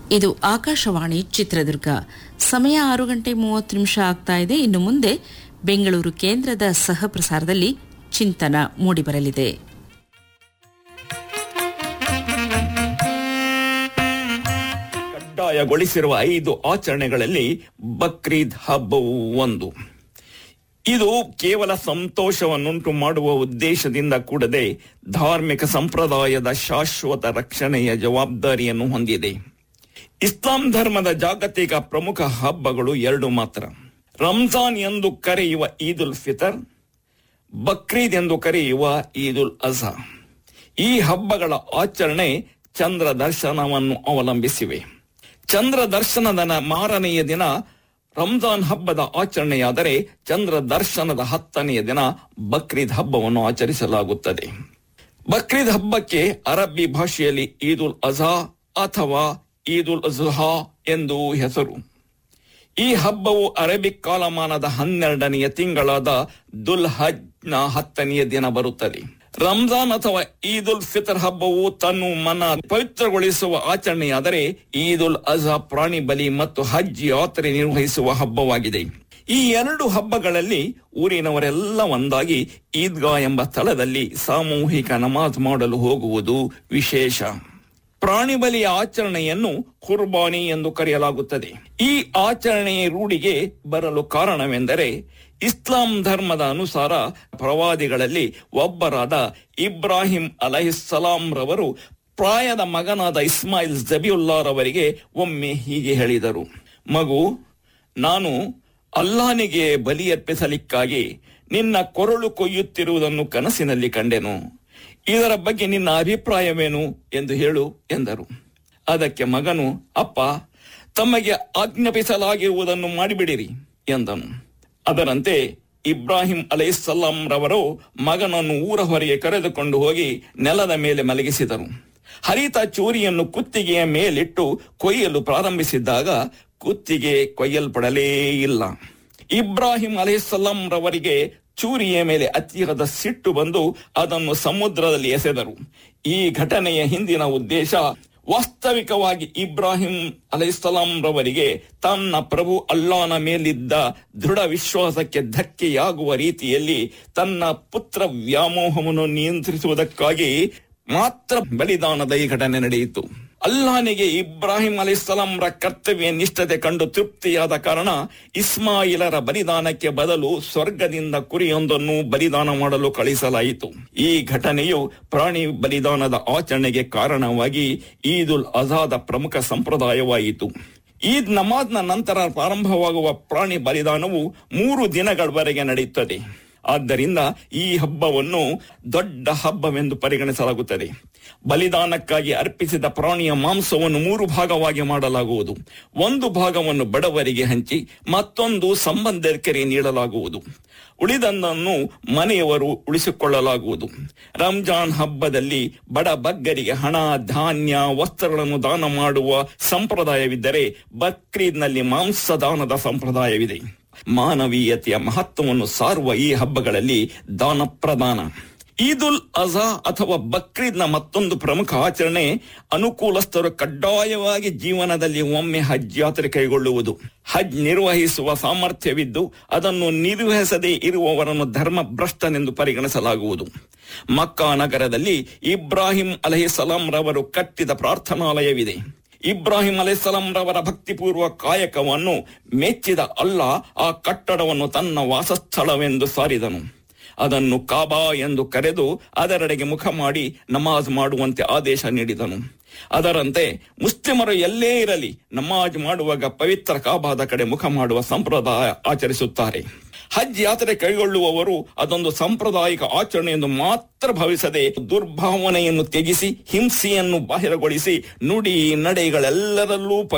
ಇದು ಆಕಾಶವಾಣಿ ಚಿತ್ರದುರ್ಗ ಸಮಯ ಆರು ಗಂಟೆ ಮೂವತ್ತು ನಿಮಿಷ ಆಗ್ತಾ ಇದೆ ಇನ್ನು ಮುಂದೆ ಬೆಂಗಳೂರು ಕೇಂದ್ರದ ಸಹ ಪ್ರಸಾರದಲ್ಲಿ ಚಿಂತನ ಮೂಡಿಬರಲಿದೆ ಕಡ್ಡಾಯಗೊಳಿಸಿರುವ ಐದು ಆಚರಣೆಗಳಲ್ಲಿ ಬಕ್ರೀದ್ ಹಬ್ಬವು ಒಂದು ಇದು ಕೇವಲ ಸಂತೋಷವನ್ನುಂಟು ಮಾಡುವ ಉದ್ದೇಶದಿಂದ ಕೂಡದೆ ಧಾರ್ಮಿಕ ಸಂಪ್ರದಾಯದ ಶಾಶ್ವತ ರಕ್ಷಣೆಯ ಜವಾಬ್ದಾರಿಯನ್ನು ಹೊಂದಿದೆ ಇಸ್ಲಾಂ ಧರ್ಮದ ಜಾಗತಿಕ ಪ್ರಮುಖ ಹಬ್ಬಗಳು ಎರಡು ಮಾತ್ರ ರಂಜಾನ್ ಎಂದು ಕರೆಯುವ ಈದ್ ಉಲ್ ಫಿತರ್ ಬಕ್ರೀದ್ ಎಂದು ಕರೆಯುವ ಈದ್ ಉಲ್ ಅಜಾ ಈ ಹಬ್ಬಗಳ ಆಚರಣೆ ಚಂದ್ರ ದರ್ಶನವನ್ನು ಅವಲಂಬಿಸಿವೆ ಚಂದ್ರ ದರ್ಶನದ ನ- ಮಾರನೆಯ ದಿನ ರಂಜಾನ್ ಹಬ್ಬದ ಆಚರಣೆಯಾದರೆ ಚಂದ್ರ ದರ್ಶನದ ಹತ್ತನೆಯ ದಿನ ಬಕ್ರೀದ್ ಹಬ್ಬವನ್ನು ಆಚರಿಸಲಾಗುತ್ತದೆ ಬಕ್ರೀದ್ ಹಬ್ಬಕ್ಕೆ ಅರಬ್ಬಿ ಭಾಷೆಯಲ್ಲಿ ಈದ್ ಉಲ್ ಅಜಾ ಅಥವಾ ಈದ್ ಉಲ್ ಅಜುಹಾ ಎಂದು ಹೆಸರು ಈ ಹಬ್ಬವು ಅರೇಬಿಕ್ ಕಾಲಮಾನದ ಹನ್ನೆರಡನೆಯ ತಿಂಗಳಾದ ದುಲ್ ಹಜ್ನ ಹತ್ತನೆಯ ದಿನ ಬರುತ್ತದೆ ರಂಜಾನ್ ಅಥವಾ ಈದ್ ಉಲ್ ಫಿತರ್ ಹಬ್ಬವು ತನ್ನ ಮನ ಪವಿತ್ರಗೊಳಿಸುವ ಆಚರಣೆಯಾದರೆ ಈದ್ ಉಲ್ ಅಜಾ ಪ್ರಾಣಿ ಬಲಿ ಮತ್ತು ಹಜ್ ಯಾತ್ರೆ ನಿರ್ವಹಿಸುವ ಹಬ್ಬವಾಗಿದೆ ಈ ಎರಡು ಹಬ್ಬಗಳಲ್ಲಿ ಊರಿನವರೆಲ್ಲ ಒಂದಾಗಿ ಈದ್ಗಾ ಎಂಬ ಸ್ಥಳದಲ್ಲಿ ಸಾಮೂಹಿಕ ನಮಾಜ್ ಮಾಡಲು ಹೋಗುವುದು ವಿಶೇಷ ಪ್ರಾಣಿ ಬಲಿಯ ಆಚರಣೆಯನ್ನು ಕುರ್ಬಾನಿ ಎಂದು ಕರೆಯಲಾಗುತ್ತದೆ ಈ ಆಚರಣೆಯ ರೂಢಿಗೆ ಬರಲು ಕಾರಣವೆಂದರೆ ಇಸ್ಲಾಂ ಧರ್ಮದ ಅನುಸಾರ ಪ್ರವಾದಿಗಳಲ್ಲಿ ಒಬ್ಬರಾದ ಇಬ್ರಾಹಿಂ ಅಲಹಿಸ್ಸಲಾಂ ರವರು ಪ್ರಾಯದ ಮಗನಾದ ಇಸ್ಮಾಯಿಲ್ ಜಬಿಯುಲ್ಲಾರವರಿಗೆ ಒಮ್ಮೆ ಹೀಗೆ ಹೇಳಿದರು ಮಗು ನಾನು ಅಲ್ಲಾನಿಗೆ ಬಲಿಯರ್ಪಿಸಲಿಕ್ಕಾಗಿ ನಿನ್ನ ಕೊರಳು ಕೊಯ್ಯುತ್ತಿರುವುದನ್ನು ಕನಸಿನಲ್ಲಿ ಕಂಡೆನು ಇದರ ಬಗ್ಗೆ ನಿನ್ನ ಅಭಿಪ್ರಾಯವೇನು ಎಂದು ಹೇಳು ಎಂದರು ಅದಕ್ಕೆ ಮಗನು ಅಪ್ಪ ತಮಗೆ ಆಜ್ಞಾಪಿಸಲಾಗಿರುವುದನ್ನು ಮಾಡಿಬಿಡಿರಿ ಎಂದನು ಅದರಂತೆ ಇಬ್ರಾಹಿಂ ಅಲೈಸಲ್ಲಾಂ ರವರು ಮಗನನ್ನು ಊರ ಹೊರಗೆ ಕರೆದುಕೊಂಡು ಹೋಗಿ ನೆಲದ ಮೇಲೆ ಮಲಗಿಸಿದರು ಹರಿತ ಚೂರಿಯನ್ನು ಕುತ್ತಿಗೆಯ ಮೇಲಿಟ್ಟು ಕೊಯ್ಯಲು ಪ್ರಾರಂಭಿಸಿದ್ದಾಗ ಕುತ್ತಿಗೆ ಕೊಯ್ಯಲ್ಪಡಲೇ ಇಲ್ಲ ಇಬ್ರಾಹಿಂ ಅಲೈಸಲ್ಲಾಂ ರವರಿಗೆ ಚೂರಿಯ ಮೇಲೆ ಅತಿಯಾದ ಸಿಟ್ಟು ಬಂದು ಅದನ್ನು ಸಮುದ್ರದಲ್ಲಿ ಎಸೆದರು ಈ ಘಟನೆಯ ಹಿಂದಿನ ಉದ್ದೇಶ ವಾಸ್ತವಿಕವಾಗಿ ಇಬ್ರಾಹಿಂ ಅಲೈಸಲಾಂ ರವರಿಗೆ ತನ್ನ ಪ್ರಭು ಅಲ್ಲಾನ ಮೇಲಿದ್ದ ದೃಢ ವಿಶ್ವಾಸಕ್ಕೆ ಧಕ್ಕೆಯಾಗುವ ರೀತಿಯಲ್ಲಿ ತನ್ನ ಪುತ್ರ ವ್ಯಾಮೋಹವನ್ನು ನಿಯಂತ್ರಿಸುವುದಕ್ಕಾಗಿ ಮಾತ್ರ ಬಲಿದಾನದ ಈ ಘಟನೆ ನಡೆಯಿತು ಅಲ್ಲಾನಿಗೆ ಇಬ್ರಾಹಿಂ ಅಲಿಸ್ಲಾಂರ ಕರ್ತವ್ಯ ನಿಷ್ಠತೆ ಕಂಡು ತೃಪ್ತಿಯಾದ ಕಾರಣ ಇಸ್ಮಾಯಿಲರ ಬಲಿದಾನಕ್ಕೆ ಬದಲು ಸ್ವರ್ಗದಿಂದ ಕುರಿಯೊಂದನ್ನು ಬಲಿದಾನ ಮಾಡಲು ಕಳಿಸಲಾಯಿತು ಈ ಘಟನೆಯು ಪ್ರಾಣಿ ಬಲಿದಾನದ ಆಚರಣೆಗೆ ಕಾರಣವಾಗಿ ಈದ್ ಉಲ್ ಅಜಾದ ಪ್ರಮುಖ ಸಂಪ್ರದಾಯವಾಯಿತು ಈದ್ ನಮಾಜ್ನ ನಂತರ ಪ್ರಾರಂಭವಾಗುವ ಪ್ರಾಣಿ ಬಲಿದಾನವು ಮೂರು ದಿನಗಳವರೆಗೆ ನಡೆಯುತ್ತದೆ ಆದ್ದರಿಂದ ಈ ಹಬ್ಬವನ್ನು ದೊಡ್ಡ ಹಬ್ಬವೆಂದು ಪರಿಗಣಿಸಲಾಗುತ್ತದೆ ಬಲಿದಾನಕ್ಕಾಗಿ ಅರ್ಪಿಸಿದ ಪ್ರಾಣಿಯ ಮಾಂಸವನ್ನು ಮೂರು ಭಾಗವಾಗಿ ಮಾಡಲಾಗುವುದು ಒಂದು ಭಾಗವನ್ನು ಬಡವರಿಗೆ ಹಂಚಿ ಮತ್ತೊಂದು ಸಂಬಂಧಿಕರಿಗೆ ನೀಡಲಾಗುವುದು ಉಳಿದನ್ನು ಮನೆಯವರು ಉಳಿಸಿಕೊಳ್ಳಲಾಗುವುದು ರಂಜಾನ್ ಹಬ್ಬದಲ್ಲಿ ಬಡ ಬಗ್ಗರಿಗೆ ಹಣ ಧಾನ್ಯ ವಸ್ತ್ರಗಳನ್ನು ದಾನ ಮಾಡುವ ಸಂಪ್ರದಾಯವಿದ್ದರೆ ಬಕ್ರೀದ್ನಲ್ಲಿ ಮಾಂಸ ದಾನದ ಸಂಪ್ರದಾಯವಿದೆ ಮಾನವೀಯತೆಯ ಮಹತ್ವವನ್ನು ಸಾರುವ ಈ ಹಬ್ಬಗಳಲ್ಲಿ ದಾನ ಪ್ರದಾನ ಈದ್ ಉಲ್ ಅಜಾ ಅಥವಾ ಬಕ್ರೀದ್ನ ಮತ್ತೊಂದು ಪ್ರಮುಖ ಆಚರಣೆ ಅನುಕೂಲಸ್ಥರು ಕಡ್ಡಾಯವಾಗಿ ಜೀವನದಲ್ಲಿ ಒಮ್ಮೆ ಹಜ್ ಯಾತ್ರೆ ಕೈಗೊಳ್ಳುವುದು ಹಜ್ ನಿರ್ವಹಿಸುವ ಸಾಮರ್ಥ್ಯವಿದ್ದು ಅದನ್ನು ನಿರ್ವಹಿಸದೇ ಇರುವವರನ್ನು ಧರ್ಮ ಭ್ರಷ್ಟನೆಂದು ಪರಿಗಣಿಸಲಾಗುವುದು ಮಕ್ಕಾ ನಗರದಲ್ಲಿ ಇಬ್ರಾಹಿಂ ಅಲಹಿಸಲಾಂ ರವರು ಕಟ್ಟಿದ ಪ್ರಾರ್ಥನಾಲಯವಿದೆ ಇಬ್ರಾಹಿಂ ಅಲೈಸಲಾಂ ರವರ ಭಕ್ತಿಪೂರ್ವ ಕಾಯಕವನ್ನು ಮೆಚ್ಚಿದ ಅಲ್ಲ ಆ ಕಟ್ಟಡವನ್ನು ತನ್ನ ವಾಸಸ್ಥಳವೆಂದು ಸಾರಿದನು ಅದನ್ನು ಕಾಬಾ ಎಂದು ಕರೆದು ಅದರೆಡೆಗೆ ಮುಖ ಮಾಡಿ ನಮಾಜ್ ಮಾಡುವಂತೆ ಆದೇಶ ನೀಡಿದನು ಅದರಂತೆ ಮುಸ್ಲಿಮರು ಎಲ್ಲೇ ಇರಲಿ ನಮಾಜ್ ಮಾಡುವಾಗ ಪವಿತ್ರ ಕಾಬಾದ ಕಡೆ ಮುಖ ಮಾಡುವ ಸಂಪ್ರದಾಯ ಆಚರಿಸುತ್ತಾರೆ ಹಜ್ ಯಾತ್ರೆ ಕೈಗೊಳ್ಳುವವರು ಅದೊಂದು ಸಾಂಪ್ರದಾಯಿಕ ಆಚರಣೆ ಎಂದು ಮಾತ್ರ ಭಾವಿಸದೆ ದುರ್ಭಾವನೆಯನ್ನು ತ್ಯಜಿಸಿ ಹಿಂಸೆಯನ್ನು ಬಾಹಿರಗೊಳಿಸಿ ನುಡಿ ನಡೆಗಳೆಲ್ಲರಲ್ಲೂ